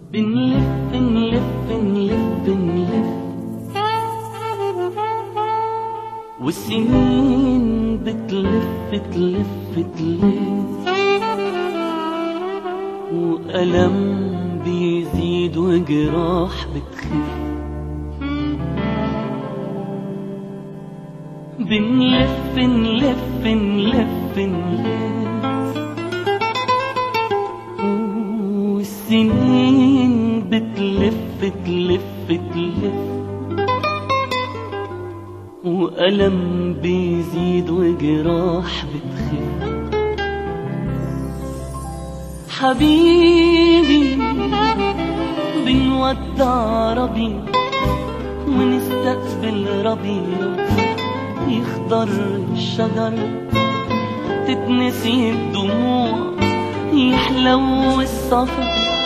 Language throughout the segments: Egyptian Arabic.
بنلف نلف نلف نلف والسنين بتلف تلف تلف وألم بيزيد وجراح بتخف بنلف نلف نلف نلف والسنين بتلف تلف تلف وألم بيزيد وجراح بتخف حبيبي بنودع ربيع ونستقبل ربيع يخضر الشجر تتنسي الدموع يحلو السفر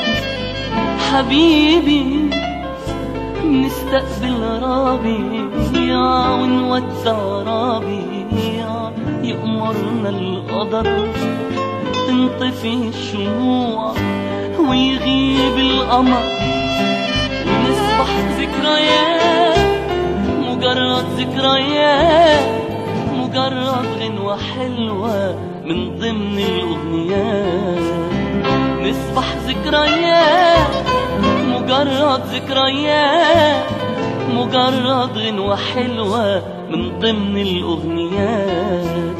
حبيبي نستقبل ربيع ونودع ربيع يأمرنا القدر تنطفي الشموع ويغيب القمر ونصبح ذكريات مجرد ذكريات مجرد غنوة حلوة من ضمن الأغنيات نصبح ذكريات مجرد ذكريات مجرد غنوة حلوة من ضمن الأغنيات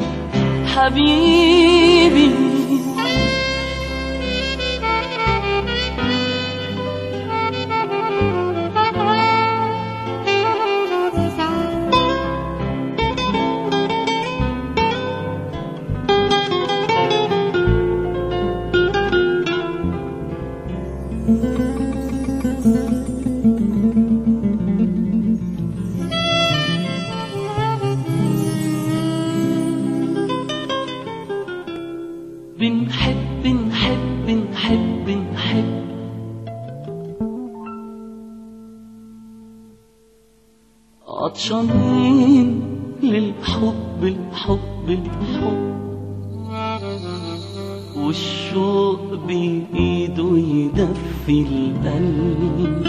حبيبي بنحب نحب نحب نحب عطشانين للحب الحب الحب والشوق بإيده يدفي القلب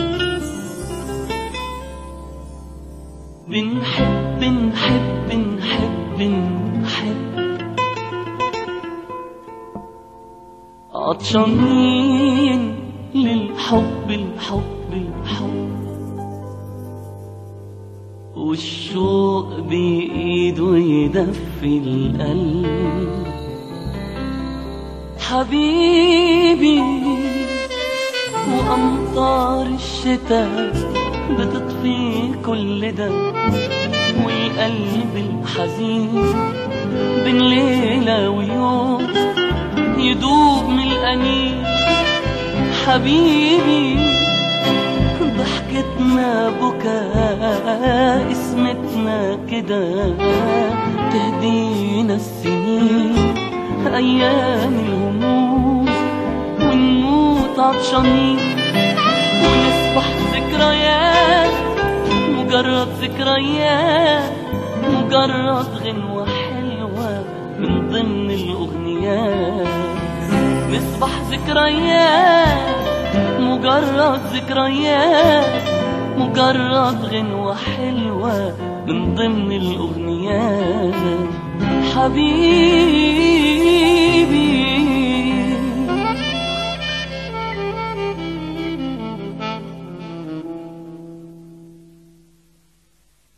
بنحب نحب نحب نحب عطشانين للحب الحب الحب والشوق بإيده يدفي القلب حبيبي وأمطار الشتاء بتطفي كل ده والقلب الحزين بين ليلة ويوم يدوب من الأنين حبيبي ضحكتنا بكاء اسمتنا كده تهدينا السنين أيام الهموم ونموت عطشانين ونصبح ذكريات مجرد ذكريات مجرد غنوة حلوة من ضمن الأغنيات نصبح ذكريات مجرد ذكريات مجرد غنوة حلوة من ضمن الأغنيات حبيبي